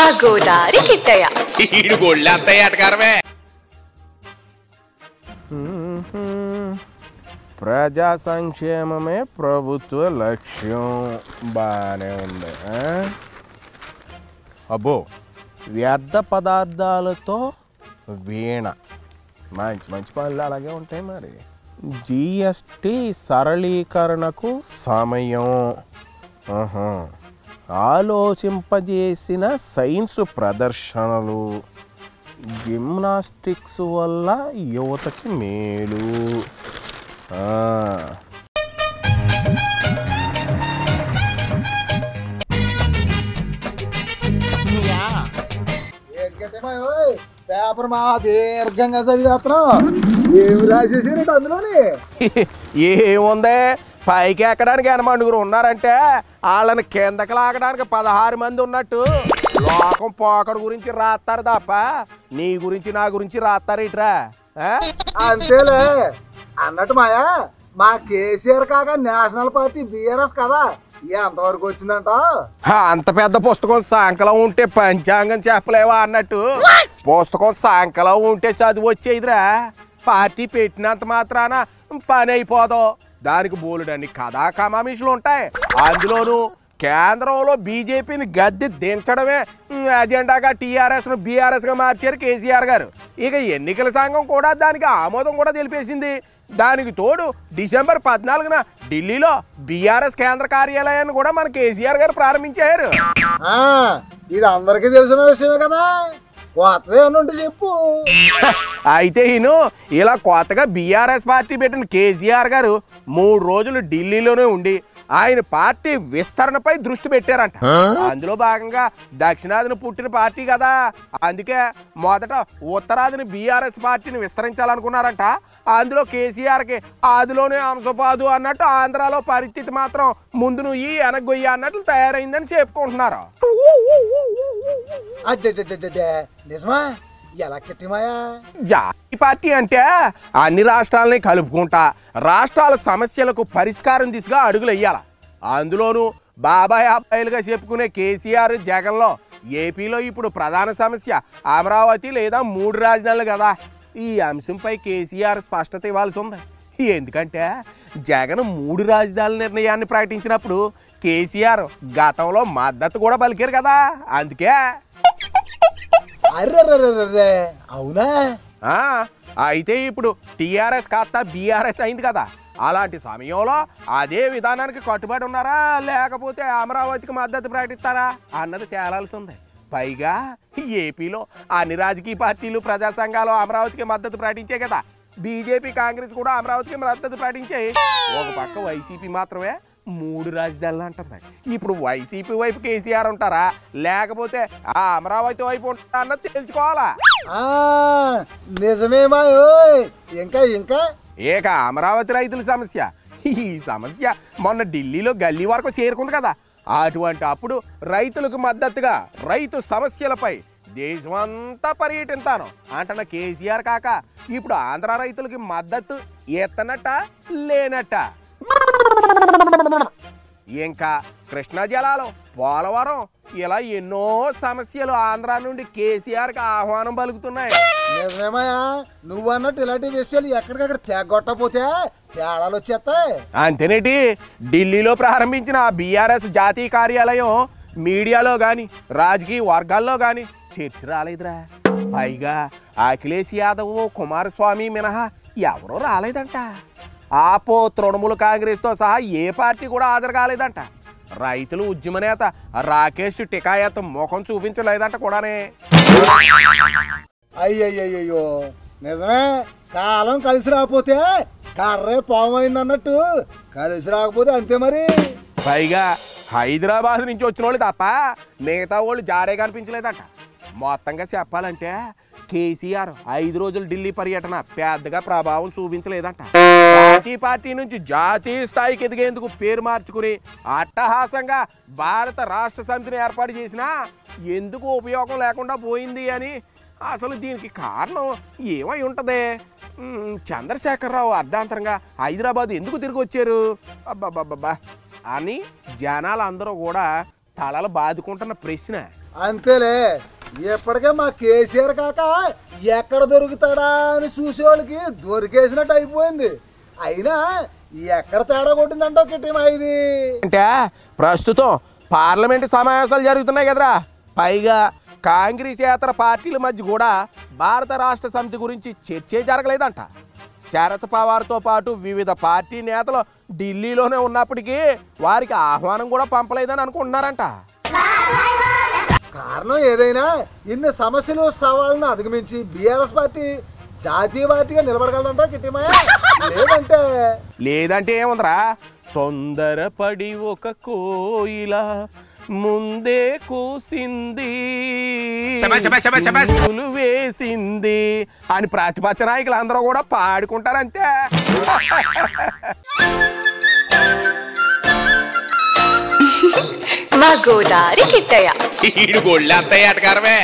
మా గోదారి కిట్టయ్య ఈడు గొళ్ళంతా ఎటకారమే ప్రజా సంక్షేమమే ప్రభుత్వ లక్ష్యం బాగానే ఉంది ఆ? అబ్బో వ్యర్థ పదార్థాలతో వీణ మంచి మంచి పనులు అలాగే ఉంటాయి మరి జిఎస్టి సరళీకరణకు సమయం ఆహా. ఆలోచింపజేసిన సైన్స్ ప్రదర్శనలు జిమ్నాస్టిక్స్ వల్ల యువతకి మేలు ఆ. ఏంటంటే మా ఓయ్, పేపర్ మా దీర్ఘంగా చదివేస్తున్నాం ఏమి రాసేసారంటే అందులోని ఏముంది పైకి ఎక్కడానికి ఎనమండుగురు ఉన్నారంటే వాళ్ళని కిందకి లాగడానికి పదహారు మంది ఉన్నట్టు లోకం పోకడు గురించి రాస్తారు తప్ప నీ గురించి నా గురించి రాస్తారు ఇట్రా ఆ? అంతేలే అన్నట్టు మాయా మా కేసీఆర్ కాక నేషనల్ పార్టీ బీఆర్ఎస్ కదా ఎంతవరకు వచ్చిందంట హా, అంత పెద్ద పుస్తకం సాయంకాలం ఉంటే పంచాంగం చెప్పలేవా అన్నట్టు పుస్తకం సాయంకాలం ఉంటే చదివి వచ్చేదిరా పార్టీ పెట్టినంత మాత్రాన పని అయిపోదు దానికి బోలుడన్ని కథా కమామిషులు ఉంటాయి అందులోనూ కేంద్రంలో బీజేపీని గద్దె దించడమే ఉమ్, అజెండాగా టీఆర్ఎస్ను బీఆర్ఎస్గా మార్చారు కేసీఆర్ గారు ఇక ఎన్నికల సంఘం కూడా దానికి ఆమోదం కూడా తెలిపేసింది దానికి తోడు డిసెంబర్ పద్నాలుగున ఢిల్లీలో బీఆర్ఎస్ కేంద్ర కార్యాలయాన్ని కూడా మన కేసీఆర్ గారు ప్రారంభించారు ఆ, ఇది అందరికీ తెలిసిన విషయమే కదా కొత్తది ఏమన్నా ఉంటే చెప్పు అయితే ఈయన ఇలా కొత్తగా బీఆర్ఎస్ పార్టీ పెట్టిన కేసీఆర్ గారు మూడు రోజులు ఢిల్లీలోనే ఉండి ఆయన పార్టీ విస్తరణపై దృష్టి పెట్టారంట అందులో భాగంగా దక్షిణాదిని పుట్టిన పార్టీ కదా అందుకే మొదట ఉత్తరాదిని బీఆర్ఎస్ పార్టీని విస్తరించాలనుకున్నారంట అందులో కేసీఆర్కి ఆదిలోనే అంశపాదు అన్నట్టు ఆంధ్రాలో పరిస్థితి మాత్రం ముందు నువ్వు వెనగొయ్యి అన్నట్లు తయారైందని చెప్పుకుంటున్నారు అడ్డే నిజమా ఎలా కిట్టి మాయా జాతీయ పార్టీ అంటే అన్ని రాష్ట్రాలని కలుపుకుంటా రాష్ట్రాల సమస్యలకు పరిష్కారం దిశగా అడుగులు వేయాల అందులోనూ బాబాయ్ అబ్బాయిలుగా చెప్పుకునే కేసీఆర్ జగన్లో ఏపీలో ఇప్పుడు ప్రధాన సమస్య అమరావతి లేదా మూడు రాజధానులు కదా ఈ అంశంపై కేసీఆర్ స్పష్టత ఇవ్వాల్సి ఉంది ఎందుకంటే జగన్ మూడు రాజధానుల నిర్ణయాన్ని ప్రకటించినప్పుడు కేసీఆర్ గతంలో మద్దతు కూడా పలికారు కదా అందుకే అర్రే అవునా ఆ, అయితే ఇప్పుడు టీఆర్ఎస్ కాస్త బీఆర్ఎస్ అయింది కదా అలాంటి సమయంలో అదే విధానానికి కట్టుబడి ఉన్నారా లేకపోతే అమరావతికి మద్దతు ప్రకటిస్తారా అన్నది తేలాల్సి ఉంది పైగా ఏపీలో అన్ని రాజకీయ పార్టీలు ప్రజా సంఘాలు అమరావతికి మద్దతు ప్రకటించే కదా బీజేపీ కాంగ్రెస్ కూడా అమరావతికి మద్దతు ప్రకటించాయి ఒక పక్క వైసీపీ మాత్రమే మూడు రాజధానులు అంటుంది ఇప్పుడు వైసీపీ వైపు కేసీఆర్ ఉంటారా లేకపోతే ఆ అమరావతి వైపు ఉంటారా అన్నది తెలుసుకోవాలా ఆ, నిజమే మాయోయ్ ఇంకా ఇంకా ఏక అమరావతి రైతుల సమస్య ఈ సమస్య మొన్న ఢిల్లీలో గల్లీ వరకు చేరుకుంది కదా అటువంటి అప్పుడు రైతులకు మద్దతుగా రైతు సమస్యలపై దేశమంతా పర్యటిస్తాను అంటున్న కేసీఆర్ కాక ఇప్పుడు ఆంధ్ర రైతులకి మద్దతు ఎత్తనట్ట లేనట్ట ఇంకా కృష్ణా జలాలు పోలవరం ఇలా ఎన్నో సమస్యలు ఆంధ్ర నుండి కేసీఆర్కి ఆహ్వానం పలుకుతున్నాయి నిజమేమయ్యా నువ్వు అన్నట్టు ఇలాంటి విషయాలు ఎక్కడికక్కడ తెగొట్టపోతే తేడాలు వచ్చేస్తాయి అంతేనేటి ఢిల్లీలో ప్రారంభించిన బీఆర్ఎస్ జాతీయ కార్యాలయం మీడియాలో కానీ రాజకీయ వర్గాల్లో కానీ చర్చ రాలేదురా పైగా అఖిలేష్ యాదవ్ కుమారస్వామి మినహా ఎవరూ రాలేదంట ఆపో తృణమూల కాంగ్రెస్తో సహా ఏ పార్టీ కూడా హాజరు కాలేదంట రైతులు ఉద్యమ నేత రాకేష్ టికాయత్ ముఖం చూపించలేదంట కూడానే అయ్యయ్యయ్యో నిజమే కాలం కలిసి రాకపోతే కర్రే పామైంది అన్నట్టు కలిసి రాకపోతే అంతే మరి పైగా హైదరాబాద్ నుంచి వచ్చిన వాళ్ళు తప్ప మిగతా వాళ్ళు జాడే కనిపించలేదంట మొత్తంగా చెప్పాలంటే కేసీఆర్ ఐదు రోజులు ఢిల్లీ పర్యటన పెద్దగా ప్రభావం చూపించలేదంట జాతీయ పార్టీ నుంచి జాతీయ స్థాయికి ఎదిగేందుకు పేరు మార్చుకుని అట్టహాసంగా భారత రాష్ట్ర సమితిని ఏర్పాటు చేసినా ఎందుకు ఉపయోగం లేకుండా పోయింది అని అసలు దీనికి కారణం ఏమై ఉంటుంది మ్, చంద్రశేఖరరావు అర్ధాంతరంగా హైదరాబాద్ ఎందుకు తిరిగి వచ్చారు అబ్బబ్బబ్బబ్బా అని జనాలు అందరూ కూడా తలలు బాదుకుంటున్న ప్రశ్న అంతేలే ఇప్పటికే మా కేసీఆర్ కాక ఎక్కడ దొరుకుతాడా అని చూసేవాళ్ళకి దొరికేసినట్టు అయిపోయింది అయినా ఎక్కడ తేడా కొట్టిందంటావు కిట్టిమా ఇది అంటే ప్రస్తుతం పార్లమెంటు సమావేశాలు జరుగుతున్నాయి కదరా పైగా కాంగ్రెస్ ఇతర పార్టీల మధ్య కూడా భారత రాష్ట్ర సమితి గురించి చర్చే జరగలేదంట శరద్ పవార్తో పాటు వివిధ పార్టీ నేతలు ఢిల్లీలోనే ఉన్నప్పటికీ వారికి ఆహ్వానం కూడా పంపలేదని అనుకుంటున్నారంట కారణం ఏదైనా ఇన్ని సమస్యలు సవాళ్ళను అధిగమించి బీఆర్ఎస్ పార్టీ జాతీయ పార్టీగా నిలబడగలదంటావు కిట్టిమయ్య లేదంటే లేదంటే ఏముందిరా తొందరపడి ఒక కోయిల ముందే కూసింది శబాష్, శబాష్, శబాష్, శబాష్. చిందులు వేసింది అని ప్రతిపక్ష నాయకులు అందరూ కూడా పాడుకుంటారంతే మా గోదారి కిట్టయ్య ఈడు గొళ్ళంతా ఎటకారమే